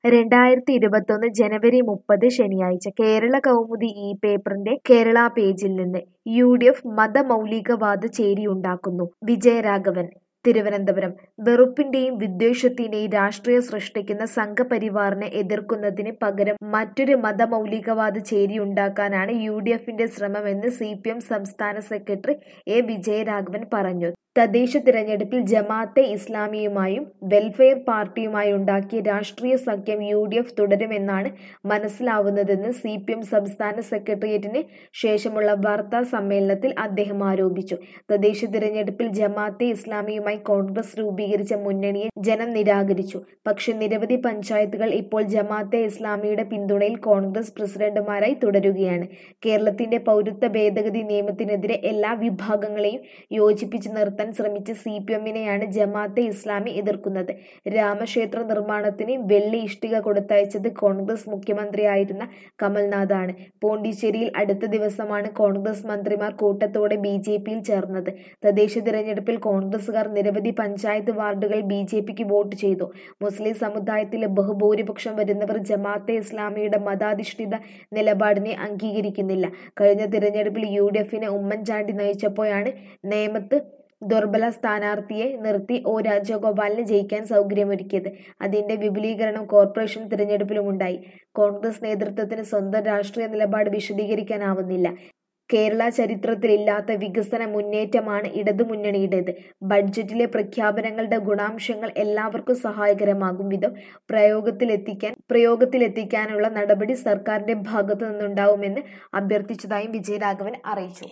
രണ്ടായിരത്തി ഇരുപത്തൊന്ന് ജനുവരി മുപ്പത് ശനിയാഴ്ച കേരള കൗമുദി ഈ പേപ്പറിന്റെ കേരള പേജിൽ നിന്ന് യു ഡി എഫ് മതമൗലികവാദ ചേരിയുണ്ടാക്കുന്നു വിജയരാഘവൻ തിരുവനന്തപുരം വെറുപ്പിന്റെയും വിദ്വേഷത്തിന്റെയും രാഷ്ട്രീയം സൃഷ്ടിക്കുന്ന സംഘപരിവാറിനെ എതിർക്കുന്നതിന് പകരം മറ്റൊരു മതമൗലികവാദ ചേരിയുണ്ടാക്കാനാണ് യു ഡി എഫിന്റെ ശ്രമമെന്ന് സി പി എം സംസ്ഥാന സെക്രട്ടറി എ വിജയരാഘവൻ പറഞ്ഞു തദ്ദേശ തിരഞ്ഞെടുപ്പിൽ ജമാഅത്തെ ഇസ്ലാമിയുമായും വെൽഫെയർ പാർട്ടിയുമായി ഉണ്ടാക്കിയ രാഷ്ട്രീയ സഖ്യം യു ഡി എഫ് തുടരുമെന്നാണ് മനസ്സിലാവുന്നതെന്ന് സി പി എം സംസ്ഥാന സെക്രട്ടേറിയറ്റിന് ശേഷമുള്ള വാർത്താ സമ്മേളനത്തിൽ അദ്ദേഹം ആരോപിച്ചു തദ്ദേശ തിരഞ്ഞെടുപ്പിൽ ജമാഅത്തെ ഇസ്ലാമിയുമായി കോൺഗ്രസ് രൂപീകരിച്ച മുന്നണിയെ ജനം നിരാകരിച്ചു പക്ഷെ നിരവധി പഞ്ചായത്തുകൾ ഇപ്പോൾ ജമാഅത്തെ ഇസ്ലാമിയുടെ പിന്തുണയിൽ കോൺഗ്രസ് പ്രസിഡന്റുമാരായി തുടരുകയാണ് കേരളത്തിന്റെ പൗരത്വ ഭേദഗതി നിയമത്തിനെതിരെ എല്ലാ വിഭാഗങ്ങളെയും യോജിപ്പിച്ച് നിർത്താൻ ശ്രമിച്ച സി പി എമ്മിനെയാണ് ജമാഅത്തെ ഇസ്ലാമി എതിർക്കുന്നത് രാമക്ഷേത്ര നിർമ്മാണത്തിന് വെള്ളി ഇഷ്ടിക കൊടുത്തയച്ചത് കോൺഗ്രസ് മുഖ്യമന്ത്രിയായിരുന്ന കമൽനാഥാണ് പോണ്ടിച്ചേരിയിൽ അടുത്ത ദിവസമാണ് കോൺഗ്രസ് മന്ത്രിമാർ കൂട്ടത്തോടെ ബി ജെ പിയിൽ ചേർന്നത് തദ്ദേശ തിരഞ്ഞെടുപ്പിൽ കോൺഗ്രസുകാർ നിരവധി പഞ്ചായത്ത് വാർഡുകൾ ബി ജെ പിക്ക് വോട്ട് ചെയ്തു മുസ്ലിം സമുദായത്തിലെ ബഹുഭൂരിപക്ഷം വരുന്നവർ ജമാഅത്തെ ഇസ്ലാമിയുടെ മതാധിഷ്ഠിത നിലപാടിനെ അംഗീകരിക്കുന്നില്ല കഴിഞ്ഞ തിരഞ്ഞെടുപ്പിൽ യു ഡി എഫിനെ ഉമ്മൻചാണ്ടി നയിച്ചപ്പോഴാണ് നേമത്ത് ദുർബല സ്ഥാനാർത്ഥിയെ നിർത്തി ഒ രാജഗോപാലിന് ജയിക്കാൻ സൗകര്യമൊരുക്കിയത് അതിന്റെ വിപുലീകരണം കോർപ്പറേഷൻ തിരഞ്ഞെടുപ്പിലുമുണ്ടായി കോൺഗ്രസ് നേതൃത്വത്തിന് സ്വന്തം രാഷ്ട്രീയ നിലപാട് വിശദീകരിക്കാനാവുന്നില്ല കേരള ചരിത്രത്തിലില്ലാത്ത വികസന മുന്നേറ്റമാണ് ഇടതുമുന്നണിയുടേത് ബഡ്ജറ്റിലെ പ്രഖ്യാപനങ്ങളുടെ ഗുണാംശങ്ങൾ എല്ലാവർക്കും സഹായകരമാകും വിധം പ്രയോഗത്തിലെത്തിക്കാൻ പ്രയോഗത്തിലെത്തിക്കാനുള്ള നടപടി സർക്കാരിന്റെ ഭാഗത്തു നിന്നുണ്ടാവുമെന്ന് അഭ്യർത്ഥിച്ചതായും വിജയരാഘവൻ അറിയിച്ചു